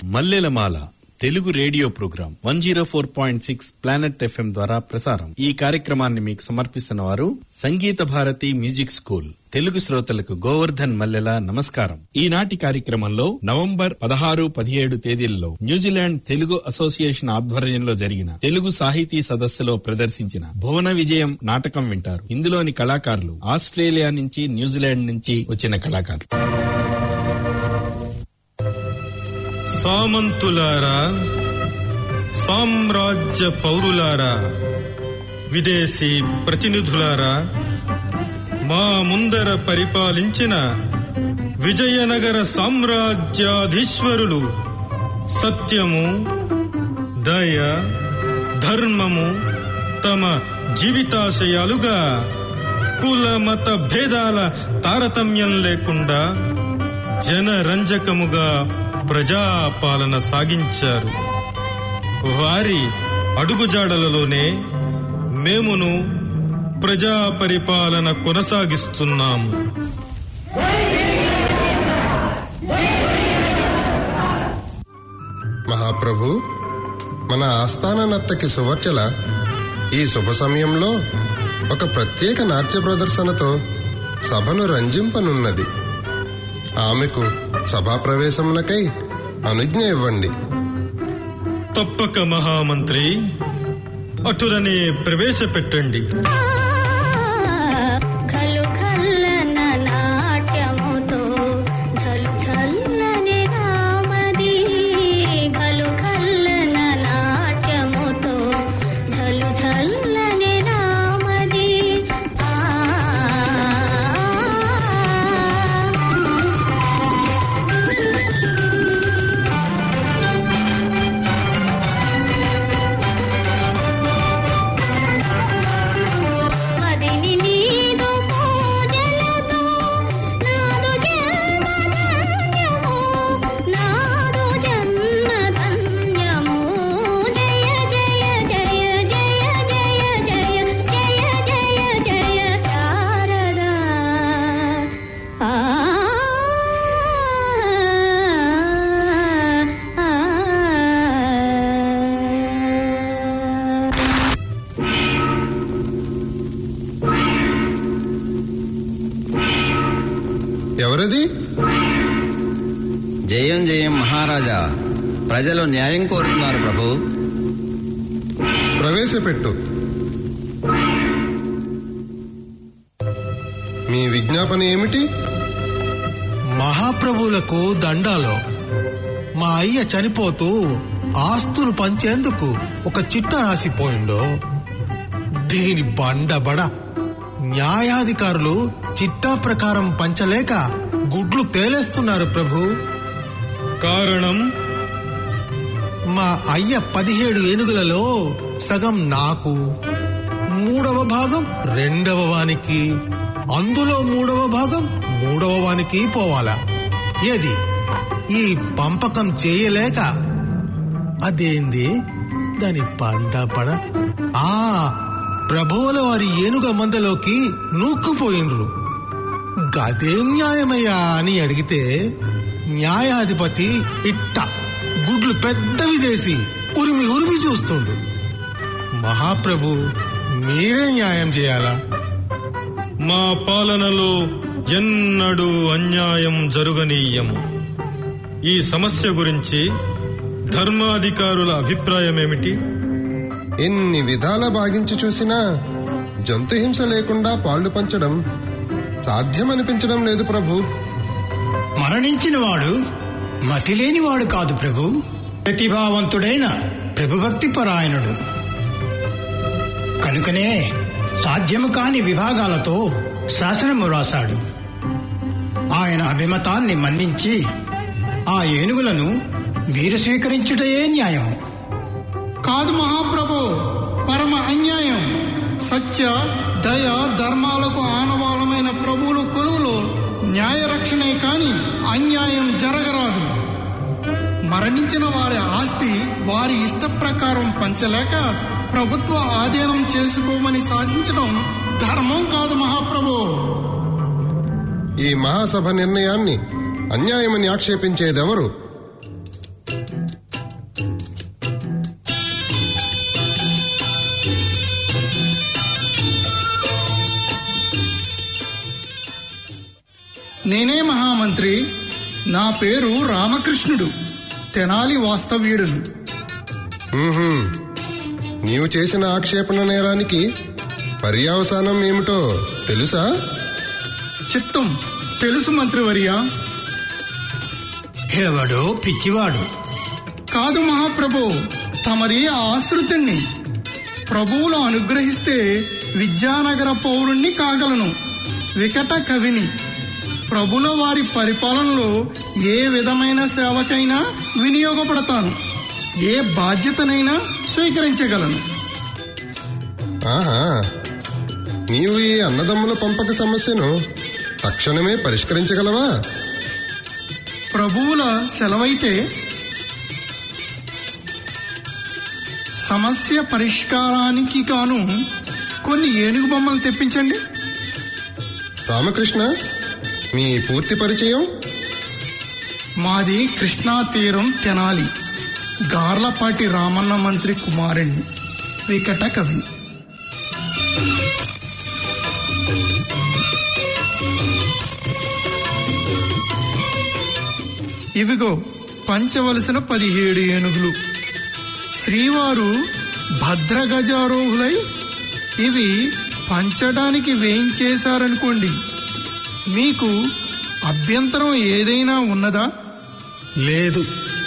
మల్లెలమాల Telugu radio program one zero four point six planet FM ద్వారా ప్రసారం ఈ కార్యక్రమాన్ని మీకు సమర్పిస్తున్న వారు సంగీత భారతి మ్యూజిక్ స్కూల్ తెలుగు శ్రోతలకు గోవర్ధన్ మల్లెల నమస్కారం ఈనాటి కార్యక్రమంలో నవంబర్ పదహారు పదిహేడు తేదీల్లో న్యూజిలాండ్ తెలుగు అసోసియేషన్ ఆధ్వర్యంలో జరిగిన తెలుగు సాహితీ సదస్సులో ప్రదర్శించిన భువన విజయం నాటకం వింటారు ఇందులోని కళాకారులు ఆస్ట్రేలియా నుంచి న్యూజిలాండ్ నుంచి వచ్చిన కళాకారులు సామంతులారా సామ్రాజ్య పౌరులారా విదేశీ ప్రతినిధులారా మా ముందర పరిపాలించిన విజయనగర సామ్రాజ్యాధీశ్వరులు సత్యము దయ ధర్మము తమ జీవితాశయాలుగా కుల మత భేదాల తారతమ్యం లేకుండా జనరంజకముగా ప్రజాపాలన సాగించారు వారి అడుగుజాడలలోనే మేమును ప్రజా పరిపాలన కొనసాగిస్తున్నాము మహాప్రభు మన ఆస్థాన నర్తకి సువర్చల ఈ శుభ సమయంలో ఒక ప్రత్యేక నాట్య ప్రదర్శనతో సభను రంజింపనున్నది ఆమెకు సభా ప్రవేశమునకై అనుజ్ఞ ఇవ్వండి తప్పక మహామంత్రి అటులనే ప్రవేశపెట్టండి ఖలు ఖల్లన నాట్యముతో ఝలు ఝల్లని రామది ఖలు ఖల్లన నాట్యముతో ఝలు ఝల్లని రామది ఆ మదిని నీదు పూజలతో నాదు జన్మధన్యము నాదు జన్మధన్యము జయ జయ జయ జయ జయ జయ జయ జయ జయ శారదా ఆ ఎవరది జయం జయం మహారాజా ప్రజలు న్యాయం కోరుతున్నారు ప్రభు ప్రవేశపెట్టు మీ విజ్ఞాపన ఏమిటి మహాప్రభువులకు దండాలు మా అయ్య చనిపోతూ ఆస్తులు పంచేందుకు ఒక చిట్ట రాసిపోయిండో దీని బండబడ న్యాయాధికారులు చిట్టా ప్రకారం పంచలేక గుడ్లు తేలేస్తున్నారు ప్రభు కారణం మా అయ్య పదిహేడు ఏనుగులలో సగం నాకు మూడవ భాగం రెండవ వానికి అందులో మూడవ భాగం మూడవ వానికి పోవాలా ఏది ఈ పంపకం చేయలేక అదేంది దాని పండ పడ ఆ ప్రభువుల వారి ఏనుగ మందలోకి నూక్కుపోయినరు గదేం న్యాయమయ్యా అని అడిగితే న్యాయాధిపతి ఇట్ట గుడ్లు పెద్దవి చేసి ఉరిమి ఉరిమి చూస్తుండు మహాప్రభు మీరే న్యాయం చేయాలా మా పాలనలో ఎన్నడూ అన్యాయం జరుగనీయము ఈ సమస్య గురించి ధర్మాధికారుల అభిప్రాయమేమిటి ఎన్ని విధాల భాగించి చూసినా జంతు హింస లేకుండా పాళ్లు పంచడం సాధ్యమనిపించడం లేదు ప్రభు మరణించిన వాడు మతిలేనివాడు కాదు ప్రభు ప్రతిభావంతుడైన ప్రభుభక్తి పరాయణుడు కనుకనే సాధ్యము కాని విభాగాలతో శాసనము రాశాడు ఆయన అభిమతాన్ని మన్నించి ఆ ఏనుగులను మీరు స్వీకరించుటయే న్యాయము కాదు మహాప్రభు పరమ అన్యాయం సత్య దయ ధర్మాలకు ఆనవాళమైన ప్రభువుల కొలువులో న్యాయ రక్షణే కాని అన్యాయం జరగరాదు మరణించిన వారి ఆస్తి వారి ఇష్ట ప్రకారం పంచలేక ప్రభుత్వ ఆధీనం చేసుకోమని సాధించడం ధర్మం కాదు మహాప్రభు ఈ మహాసభ నిర్ణయాన్ని అన్యాయమని ఆక్షేపించేదెవరు నేనే మహామంత్రి నా పేరు రామకృష్ణుడు తెనాలి వాస్తవ్యుడును ఉహుం. నీవు చేసిన ఆక్షేపణ నేరానికి పర్యావసానం ఏమిటో తెలుసా చిత్తం తెలుసు మంత్రివర్య ఎవడో పిచ్చివాడు కాదు మహాప్రభు తమరి ఆ ఆశ్రితుణ్ణి ప్రభువులు అనుగ్రహిస్తే విద్యానగర పౌరుణ్ణి కాగలను వికట కవిని ప్రభుల వారి పరిపాలనలో ఏ విధమైన సేవకైనా వినియోగపడతాను ఏ బాధ్యతనైనా స్వీకరించగలను ఆహా నీవు ఈ అన్నదమ్ముల పంపక సమస్యను తక్షణమే పరిష్కరించగలవా ప్రభువుల సెలవైతే సమస్య పరిష్కారానికి గాను కొన్ని ఏనుగు బొమ్మలు తెప్పించండి రామకృష్ణ మీ పూర్తి పరిచయం మాది కృష్ణా తీరం తెనాలి గార్లపాటి రామన్న మంత్రి కుమారుణ్ణి వికట కవి ఇవిగో పంచవలసిన పదిహేడు ఏనుగులు శ్రీవారు భద్రగజారోహులై ఇవి పంచడానికి వేయించేశారనుకోండి మీకు అభ్యంతరం ఏదైనా ఉన్నదా లేదు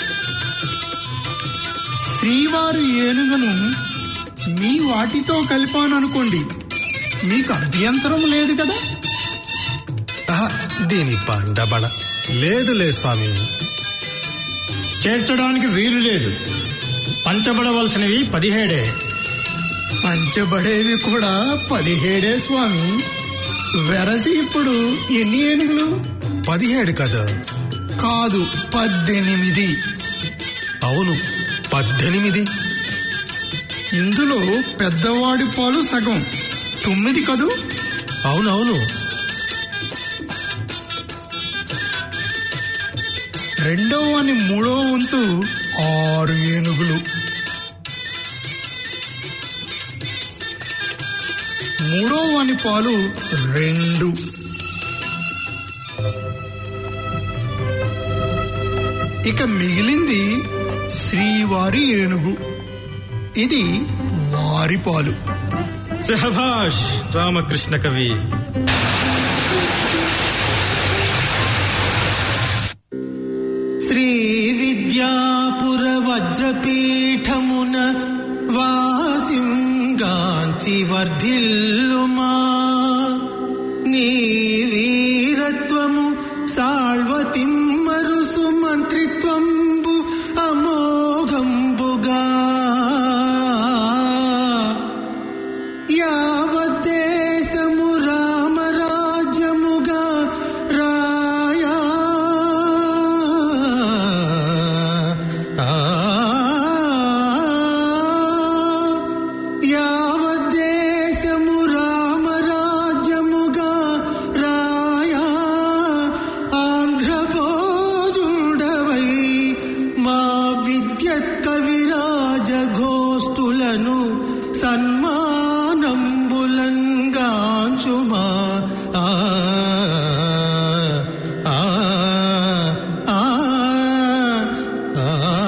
శ్రీవారు ఏనుగును మీ వాటితో కలిపాను అనుకోండి మీకు అభ్యంతరం లేదు కదా ఆహా, దీని బండబడ లేదులే స్వామి చేర్చడానికి వీలు లేదు పంచబడవలసినవి పదిహేడే పంచబడేవి కూడా పదిహేడే స్వామి వెరసి ఇప్పుడు ఎన్ని ఏనుగులు పదిహేడు కదా కాదు పద్దెనిమిది అవును పద్దెనిమిది ఇందులో పెద్దవాడి పాలు సగం తొమ్మిది కదూ అవునవును రెండవ అని మూడో వంతు ఆరు ఏనుగులు మూడో వాని పాలు రెండు ఇక మిగిలింది శ్రీవారి ఏనుగు ఇది వారి పాలు సహభాష్ రామకృష్ణ కవి శ్రీ విద్యాపుర వజ్రపీఠమున వాసింగాంచి వర్ధిల్లుమా నీ వీరత్వము సాళ్వతిమ్మరుసు మంత్రిత్వంబు అమోఘంబుగా యావద్దేశము రామరాజ్యముగా రాయా ఆ, యావద్దేశము రామరాజ్యముగా రాయా ఆంధ్రభోజుడవై మా విద్యత్ కవిరాజ ఘోష్ఠులను సన్మానంబులంగాంచుమా ఆ ఆ ఆ ఆ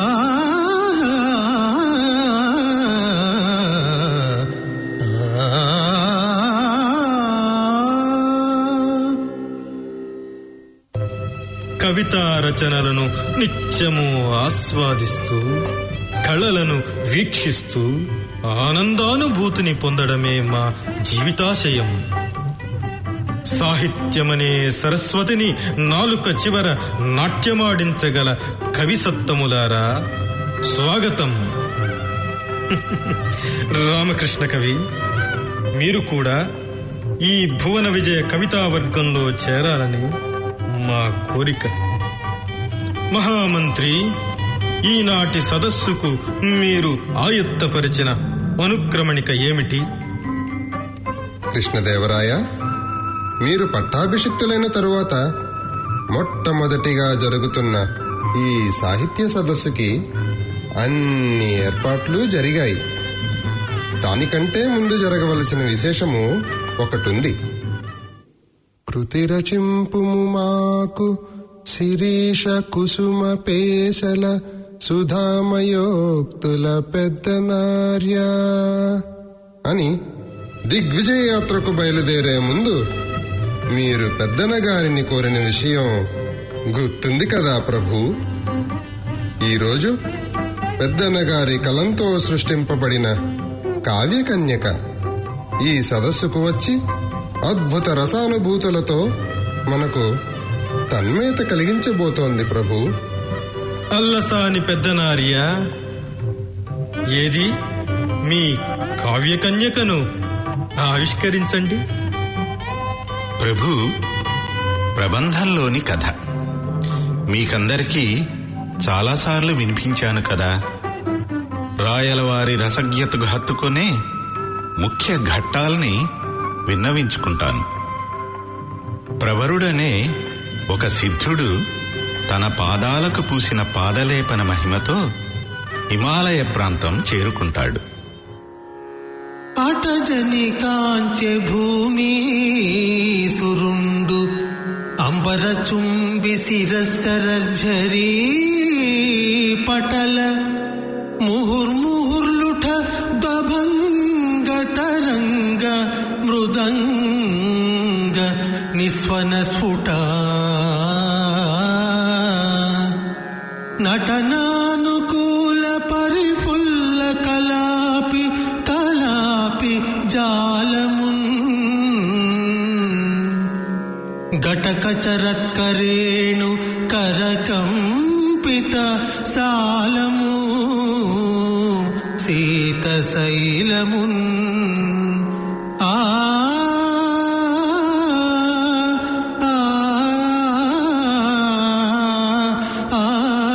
కవితా రచనలను నిత్యము ఆస్వాదిస్తూ కళలను వీక్షిస్తూ ఆనందానుభూతిని పొందడమే మా జీవితాశయం సాహిత్యమనే సరస్వతిని నాలుక చివర నాట్యమాడించగల కవిసత్తములారా స్వాగతం రామకృష్ణ కవి మీరు కూడా ఈ భువన విజయ కవితా వర్గంలో చేరాలని మా కోరిక మహామంత్రి ఈనాటి సదస్సుకు మీరు ఆయత్తపరిచిన అనుక్రమణిక ఏమిటి కృష్ణదేవరాయ మీరు పట్టాభిషిక్తులైన తరువాత మొట్టమొదటిగా జరుగుతున్న ఈ సాహిత్య సదస్సుకి అన్ని ఏర్పాట్లు జరిగాయి దానికంటే ముందు జరగవలసిన విశేషము ఒకటుంది కృతి రచింపుము మాకు శిరీష కుసుమ పేసల సుధామయోక్తుల పెద్ద నార్యా అని దిగ్విజయ యాత్రకు బయలుదేరే ముందు మీరు పెద్దన గారిని కోరిన విషయం గుర్తుంది కదా ప్రభు ఈరోజు పెద్దన్న గారి కలంతో సృష్టింపబడిన కావ్యకన్యక ఈ సదస్సుకు వచ్చి అద్భుత రసానుభూతులతో మనకు తన్మేత కలిగించబోతోంది ప్రభు అల్లసాని పెద్దనార్య ఏది మీ కావ్యకన్యకను ఆవిష్కరించండి ప్రభు ప్రబంధంలోని కథ మీకందరికీ చాలాసార్లు వినిపించాను కదా రాయలవారి రసజ్ఞతకు హత్తుకునే ముఖ్య ఘట్టాల్ని విన్నవించుకుంటాను ప్రవరుడనే ఒక సిద్ధుడు తన పాదాలకు పూసిన పాదలేపన మహిమతో హిమాలయ ప్రాంతం చేరుకుంటాడు అటజని కాంచె భూమి సురుండు అంబర చుంబి శిరస్సరర్ఝరీ పటల ముహుర్ముహుర్లుఠ దభంగ తరంగ మృదంగ నిస్వన స్ఫుట నటనానుకూల పరిఫుల్ల కలాపి కలాపి జాలమున్ ఘటక చరత్కరేణు కరకంపిత సాలము సీత శైలమున్ ఆ ఆ, ఆ,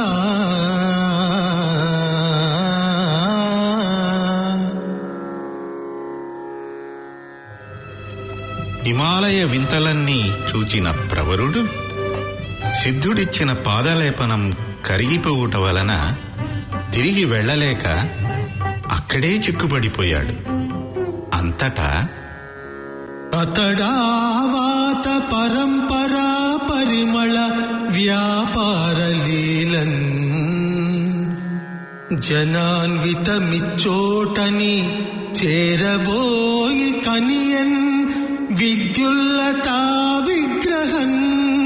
ఆ. హిమాలయ వింతలన్నీ చూచిన ప్రవరుడు సిద్ధుడిచ్చిన పాదలేపనం కరిగిపోవుట వలన తిరిగి వెళ్ళలేక అక్కడే చిక్కుబడిపోయాడు అంతటా అతడావాత పరంపరా పరిమళ వ్యాపార లీలన్ జనాన్వితమిచ్చోటని చేరబోయి కనియన్ విద్యుల్లతా విగ్రహన్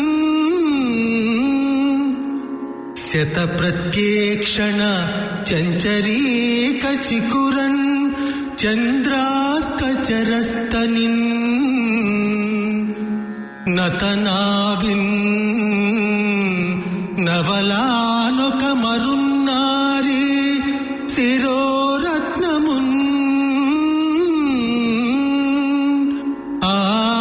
శత ప్రత్యేక్షణ చంచరీక చికురన్ చంద్రాస్కచరస్తనిన్ నతనాభిన్ నవలానొక మరున్నారి శిరోరత్నమున్ ఆ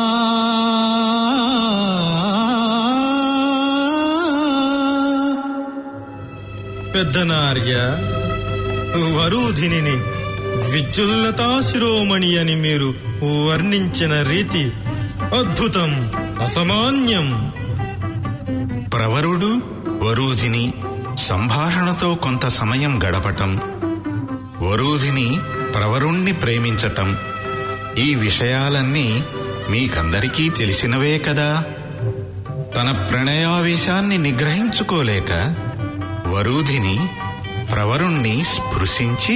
పెద్దనార్య వరూధిని విద్యుల్లతా శిరోమణి అని మీరు వర్ణించిన రీతి అద్భుతం అసామాన్యం ప్రవరుడు వరూధిని సంభాషణతో కొంత సమయం గడపటం వరూధిని ప్రవరుణ్ణి ప్రేమించటం ఈ విషయాలన్నీ మీకందరికీ తెలిసినవే కదా తన ప్రణయావేశాన్ని నిగ్రహించుకోలేక వరూధిని ప్రవరుణ్ణి స్పృశించి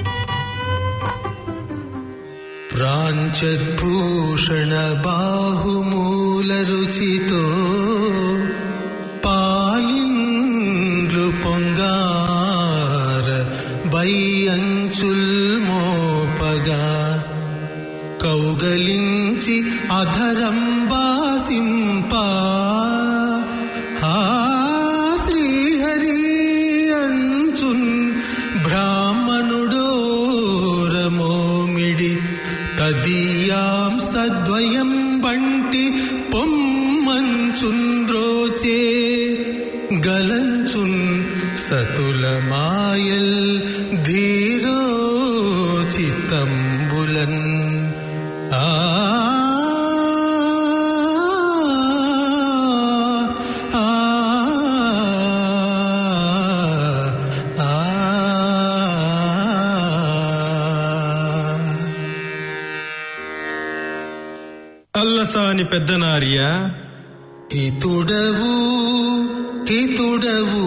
ప్రాంచద్భూషణ బాహుమూల రుచితో పాలిండ్లు పొంగార బయ్యంచుల్ మోపగా కౌగలించి అధరం బాసింపా ఆ శ్రీహరి అంచున్ బ్రాహ్మణుడోరమోమిడి తదీయాం సద్వయం బంటి పొమ్మంచుంద్రోచే గలంచున్ సతులమాయల్ ధీరోచితంబులన్ ఆ ఆ ఆ అల్లస సాని పెద్దనార్య హితుడవు హితుడవు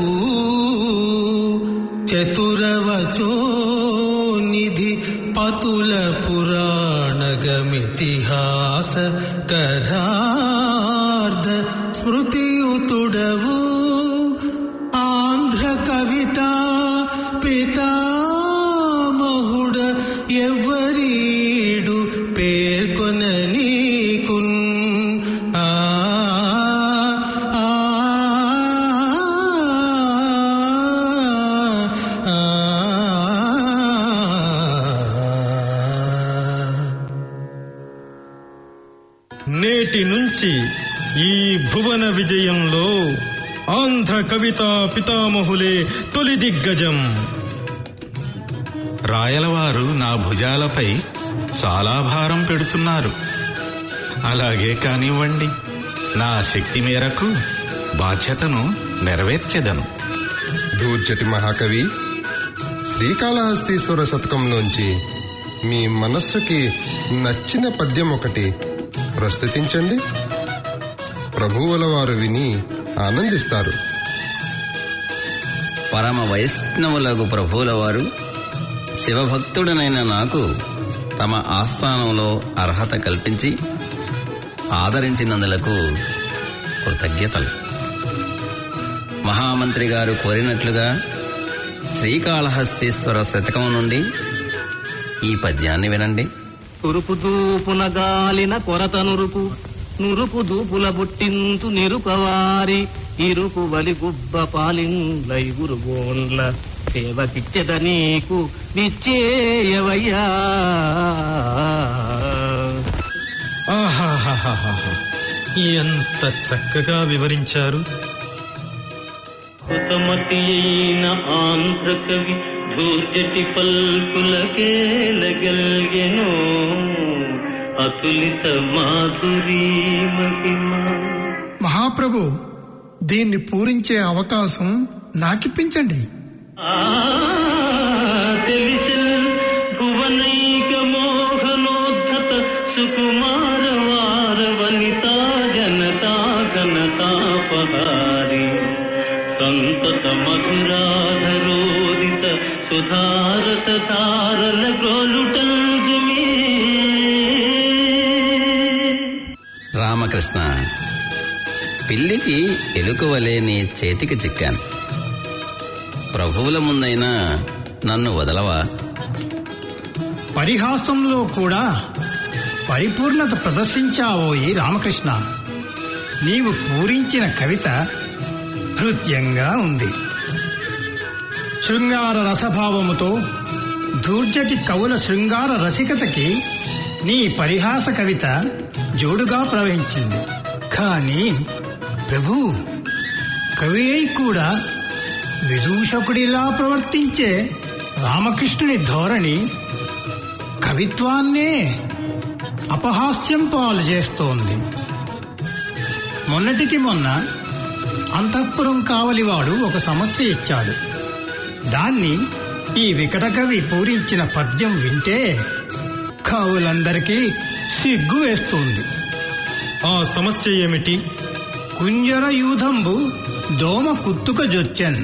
చతురవచో నిధి పతుల పురాణగమితిహాస కథార్థ స్మృతియుతుడవు ఆంధ్ర కవిత పితామహుడ ఎవరీడు పేర్కొన నీకున్ ఆ ఆ, ఆ, ఆ. నేటి నుంచి ఈ భువన విజయంలో ఆంధ్ర కవితా పితామహులే తొలి దిగ్గజం రాయలవారు నా భుజాలపై చాలా భారం పెడుతున్నారు అలాగే కానివ్వండి నా శక్తి మేరకు బాధ్యతను నెరవేర్చెదను దూర్జటి మహాకవి శ్రీకాళహస్తీశ్వర శతకంలోంచి మీ మనస్సుకి నచ్చిన పద్యం ఒకటి ప్రస్తుతించండి ప్రభువుల వారు విని ఆనందిస్తారు పరమ వైష్ణవులకు ప్రభువుల వారు శివభక్తుడనైన నాకు తమ ఆస్థానంలో అర్హత కల్పించి ఆదరించినందులకు కృతజ్ఞతలు మహామంత్రి గారు కోరినట్లుగా శ్రీకాళహస్తీశ్వర శతకం నుండి ఈ పద్యాన్ని వినండి తురుపు దూపున గాలిన కొరత నురుపు నురుపు దూపుల బుట్టింతు నిరుపవారి ఇరుపు వలి గుబ్బ పాలిండ్లైగురు బోన్ల సేవకిచ్చెద నీకు విచ్చేయవయ్యా ఆహాహాహాహా. ఎంత చక్కగా వివరించారు కృతమతి అయిన ఆంధ్ర కవి ధూర్జటి పల్కులకేలగల్గెను అతులిత మాధురీ మహిమా మహాప్రభు దీన్ని పూరించే అవకాశం నాకిప్పించండి ఆ తెలిసిల్ భువనైక మోహనోద్ధత సుకుమార వార వనితా జనతా ఘనతాపహారి సంతత మధురాధరోదిత సుధారత తారల గోలుటల్జుమీ రామకృష్ణ పిల్లికి ఎలుక వలె నీ చేతికి చిక్కాను ప్రభువుల ముందైనా నన్ను వదలవా పరిహాసంలో కూడా పరిపూర్ణత ప్రదర్శించావోయి రామకృష్ణ నీవు పూరించిన కవిత హృద్యంగా ఉంది శృంగార రసభావముతో దూర్జటి కవుల శృంగార రసికతకి నీ పరిహాస కవిత జోడుగా ప్రవహించింది కానీ ప్రభు కవి అయి కూడా విదూషకుడిలా ప్రవర్తించే రామకృష్ణుని ధోరణి కవిత్వాన్నే అపహాస్యం పాలు చేస్తోంది మొన్నటికి మొన్న అంతఃపురం కావలివాడు ఒక సమస్య ఇచ్చాడు దాన్ని ఈ వికట కవి పూరించిన పద్యం వింటే కవులందరికీ సిగ్గు వేస్తుంది ఆ సమస్య ఏమిటి కుంజర యూధంబు దోమ కుత్తుక జొచ్చెన్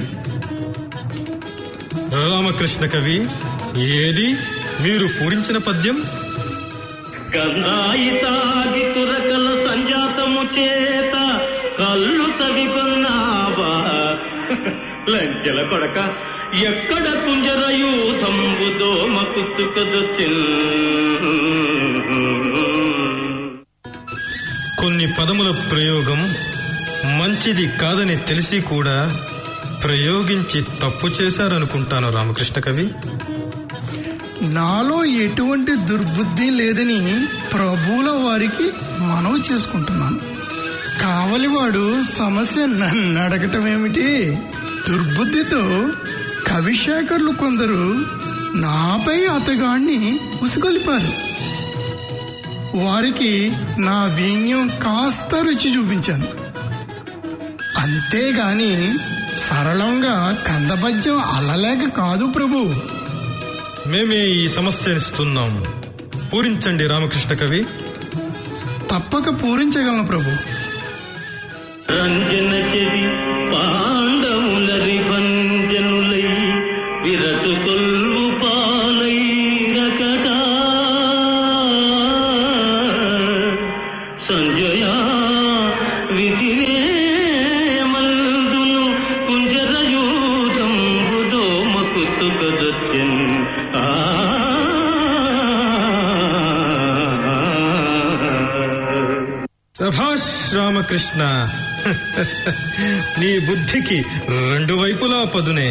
రామకృష్ణ కవి ఏది మీరు పూరించిన పద్యం గంధాయి తాగి తురకల సంజాతము చేత కళ్ళు తవిపన్నావా లంచెల కొడక ఎక్కడ కుంజరయూథంబు దోమ కుత్తుకదొచ్చిన్ కొన్ని పదముల ప్రయోగం మంచిది కాదని తెలిసి కూడా ప్రయోగించి తప్పు చేశారనుకుంటాను రామకృష్ణ కవి నాలో ఎటువంటి దుర్బుద్ధి లేదని ప్రభువుల వారికి మనవి చేసుకుంటున్నాను కావలివాడు సమస్య నన్ను అడగటం ఏమిటి దుర్బుద్ధితో కవిశేఖర్లు కొందరు నాపై అతగాణ్ణి ఉసుగొలిపారు వారికి నా వ్యంగ్యం కాస్త రుచి చూపించాను అంతేగాని సరళంగా కందపద్యం అల్లలేక కాదు ప్రభు మేమే ఈ సమస్యనిస్తున్నాం పూరించండి రామకృష్ణ కవి తప్పక పూరించగలను ప్రభు రంజన చెరి పాండవులరి భంజనులై విరటు కొల్వు పాలై రకటా సంజయ విధినే మందును కుంజరయూధంబు దోమ కుతుకదొచ్చెన్ సభాష్ రామకృష్ణ నీ బుద్ధికి రెండు వైపులా పదునే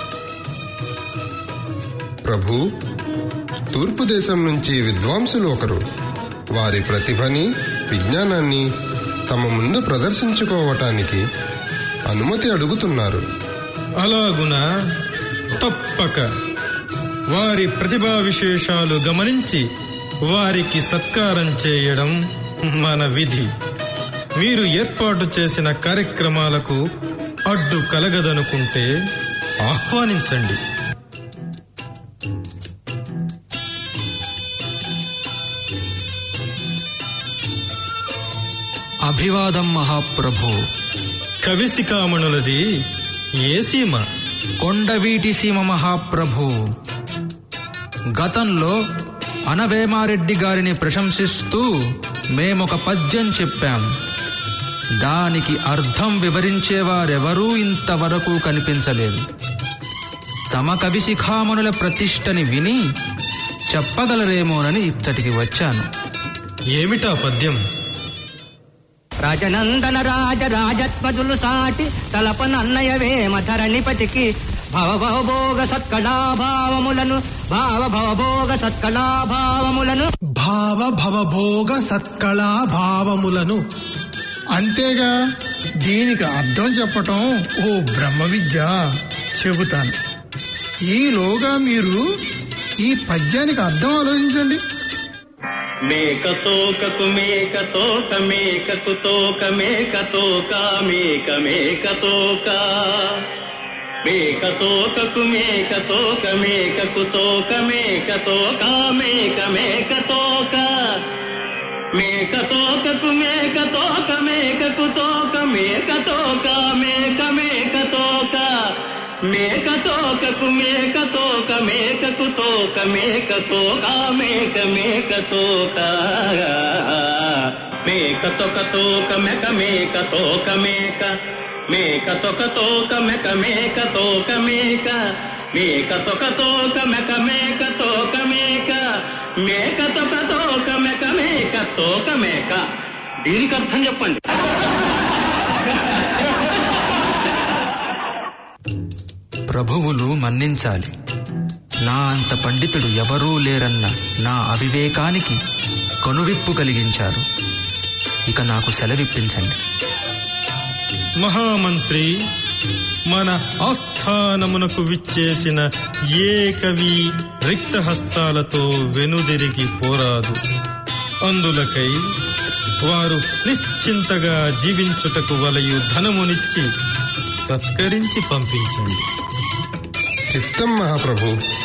ప్రభు తూర్పు దేశం నుంచి విద్వాంసులు ఒకరు వారి ప్రతిభని విజ్ఞానాన్ని తమ ముందు ప్రదర్శించుకోవటానికి అనుమతి అడుగుతున్నారు అలాగునా తప్పక వారి ప్రతిభా విశేషాలు గమనించి వారికి సత్కారం చేయడం మన విధి మీరు ఏర్పాటు చేసిన కార్యక్రమాలకు అడ్డు కలగదనుకుంటే ఆహ్వానించండి అభివాదం మహాప్రభు కవిశిఖామణులది ఏ సీమ కొండవీటి సీమ మహాప్రభు గతంలో అనవేమారెడ్డి గారిని ప్రశంసిస్తూ మేమొక పద్యం చెప్పాం దానికి అర్థం వివరించేవారెవరూ ఇంతవరకు కనిపించలేదు తమ కవిశిఖామణుల ప్రతిష్టని విని చెప్పగలరేమోనని ఇచ్చటికి వచ్చాను ఏమిటా పద్యం రాజనందన రాజ రాజత్మజులు సాటి తలపనన్నయ వేమధరణిపతికి భవభవభోగ సత్కళాభావములను భావ భవభోగ సత్కళాభావములను భావ భవభోగ సత్కళా భావములను అంతేగా దీనికి అర్థం చెప్పటం ఓ బ్రహ్మ విద్య చెబుతాను ఈలోగా మీరు ఈ పద్యానికి అర్థం ఆలోచించండి మేక తోకకు మేక తోక మేకకు తోక మేక తోక మేక మేక తోక మేక తోకకు మేక తోక మేకకు తోక మేక తోక మేక మేక తోక మేక తోకకు మేక తోక మేకకు తోక మేక తోక మేక మేక తోక మేక తోకకు మేక తోక మేకకు తోక మేక తోక మేక మేక తోక మేక తొక తోక మెక మేక తోక మేక మేక తొక తోక మెక మేక తోక మేక మేక తొక తోక మెక మేక తోక మేక మేక తొక తోక మెక మేక తోక మేక దీనికి అర్థం చెప్పండి ప్రభువులు మన్నించాలి నా అంత పండితుడు ఎవరూ లేరన్న నా అవివేకానికి కనువిప్పు కలిగించారు ఇక నాకు సెలవిప్పించండి మహామంత్రి మన ఆస్థానమునకు విచ్చేసిన ఏ కవి రిక్త హస్తాలతో వెనుదిరిగి పోరాదు అందులకై వారు నిశ్చింతగా జీవించుటకు వలయు ధనమునిచ్చి సత్కరించి పంపించండి చిత్తం మహాప్రభు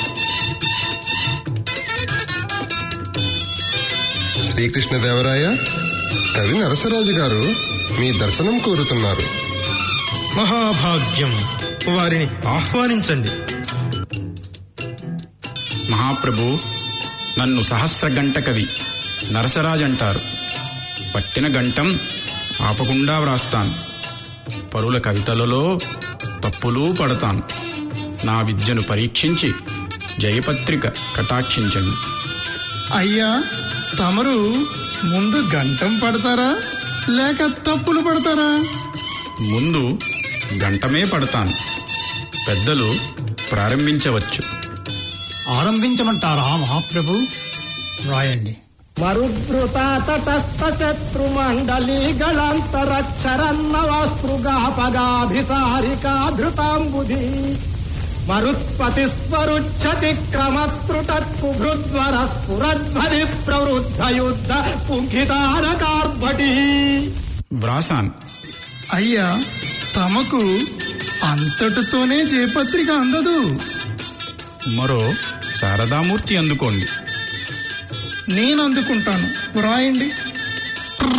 శ్రీకృష్ణదేవరాయ కవి నరసరాజు గారు మీ దర్శనం కోరుతున్నారు మహాభాగ్యం వారిని ఆహ్వానించండి మహాప్రభు నన్ను సహస్ర గంట కవి నరసరాజ్ అంటారు పట్టిన గంటం ఆపకుండా వ్రాస్తాను పరుల కవితలలో తప్పులు పడతాను నా విద్యను పరీక్షించి జయపత్రిక కటాక్షించండి అయ్యా తమరు ముందు గంటం పడతారా లేక తప్పులు పడతారా ముందు గంటమే పడతాను పెద్దలు ప్రారంభించవచ్చు ఆరంభించమంటారా మహాప్రభు రాయండి మరుద్రుత తటస్థ శత్రు మండలి గళంతరక్షరన్నవాస్తృగాపగాభిసారికా ధృతాంబుధి మరుత్పతి స్వరుచ్చతి క్రమత్రుటత్కుభృద్వర స్ఫురధ్వని ప్రవృద్ధ యుద్ధ పుంఖితారకార్భటి వ్రాసాన్ అయ్యా తమకు అంతటితోనే జయపత్రిక అందదు మరో శారదామూర్తి అందుకోండి నేను అందుకుంటాను వ్రాయండి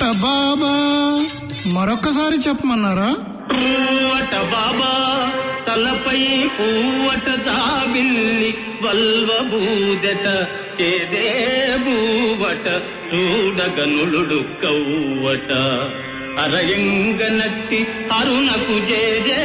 బాబా మరొక్కసారి చెప్పమన్నారా పూవట బాబా తలపై పూవట దాబిల్లి వల్వ బూదెట ఏదే బూవట చూడగనులుడు కవ్వట అరయంగనట్టి అరుణకు జేజే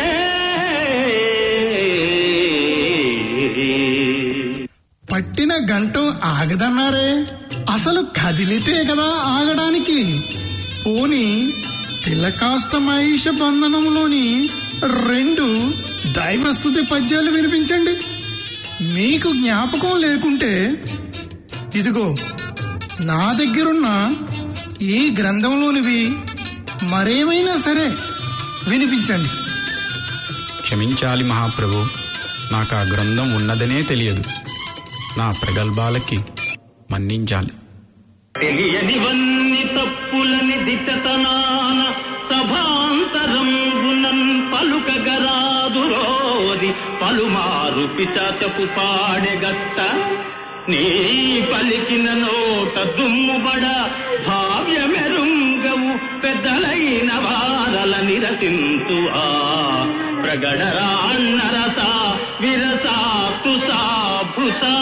పట్టిన గంటం ఆగదన్నారే అసలు కదిలితే కదా ఆగడానికి పోని తిలకాష్టమహిష బంధనంలోని రెండు దైవస్థుతి పద్యాలు వినిపించండి మీకు జ్ఞాపకం లేకుంటే ఇదిగో నా దగ్గరున్న ఈ గ్రంథంలోనివి మరేమైనా సరే వినిపించండి క్షమించాలి మహాప్రభు నాకు ఆ గ్రంథం ఉన్నదనే తెలియదు నా ప్రగల్భాలకి మన్నించాలి తెలియనివన్ని తప్పులని దిట్టతనాన సభాంతరంబునన్ పలుకగరాదురోది పలుమారు పిచాచపు పాడెగట్ట నీ పలికిన నోట దుమ్ముబడ భావ్యమెరుంగవు పెద్దలైన వారల నిరసింతు ఆ ప్రగడరాన్నరస విరసా తుసా భృసా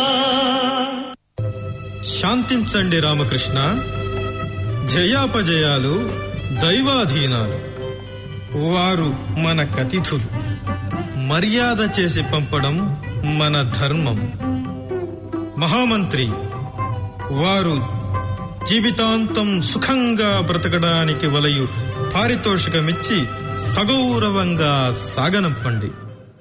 శాంతించండి రామకృష్ణ జయాపజయాలు దైవాధీనాలు వారు మన కతిథులు మర్యాద చేసి పంపడం మన ధర్మం మహామంత్రి వారు జీవితాంతం సుఖంగా బ్రతకడానికి వలయు పారితోషికమిచ్చి సగౌరవంగా సాగనంపండి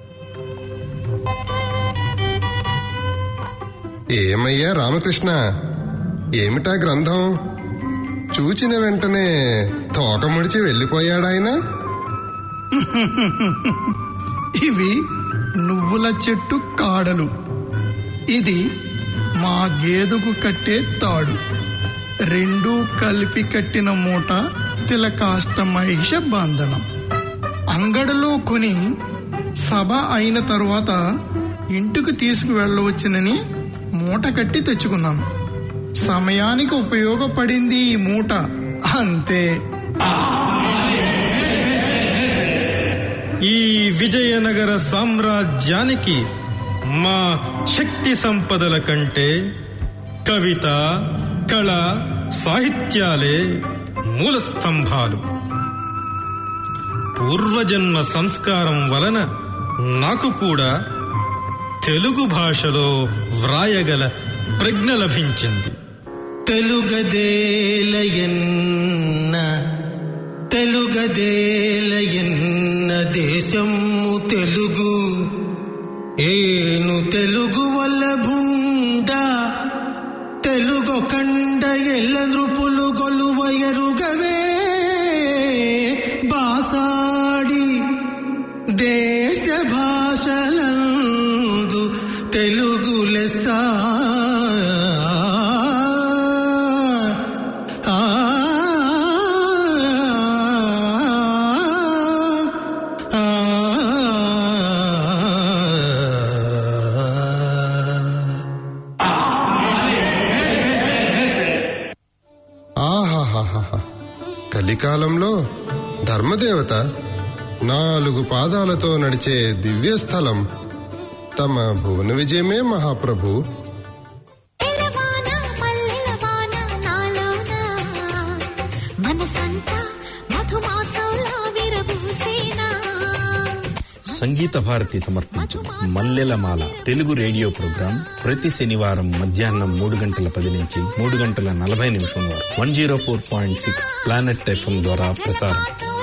ఏమయ్యా రామకృష్ణ ఏమిటా గ్రంథం చూచిన వెంటనే తోక ముడిచి వెళ్ళిపోయాడాయన ఇవి నువ్వుల చెట్టు కాడలు ఇది మా గేదెకు కట్టే తాడు రెండూ కలిపి కట్టిన మూట తిలకాష్టమహిష బంధనం అంగడిలో కొని సభ అయిన తరువాత ఇంటికి తీసుకువెళ్ళవచ్చునని మూట కట్టి తెచ్చుకున్నాను సమయానికి ఉపయోగపడింది ఈ మూట అంతే ఈ విజయనగర సామ్రాజ్యానికి మా శక్తి సంపదల కంటే కవిత కళ సాహిత్యాలే మూల స్తంభాలు పూర్వజన్మ సంస్కారం వలన నాకు కూడా తెలుగు భాషలో వ్రాయగల ప్రజ్ఞ లభించింది తెలుగదేలయన్న తెలుగదేలయన్న దేశము తెలుగు ఏను తెలుగు వల్ల భుండ తెలుగు కండ ఎల్ల నృపులు గొలువ ఎరుగవే బాసాడి దేశ భాషలందు తెలుగు లెస్స ఆ, ఆ, ఆహాహాహా కలికాలంలో ధర్మదేవత నాలుగు పాదాలతో నడిచే దివ్య స్థలం తమ భువన విజయమే మహాప్రభు మనసంతా మధుమాసంలా విరబూసేనా సంగీత భారతి సమర్పించు మల్లెలమాల తెలుగు రేడియో ప్రోగ్రాం ప్రతి శనివారం మధ్యాహ్నం మూడు గంటల పది నుంచి మూడు గంటల నలభై నిమిషం వరకు one zero four point six planet FM ద్వారా ప్రసారం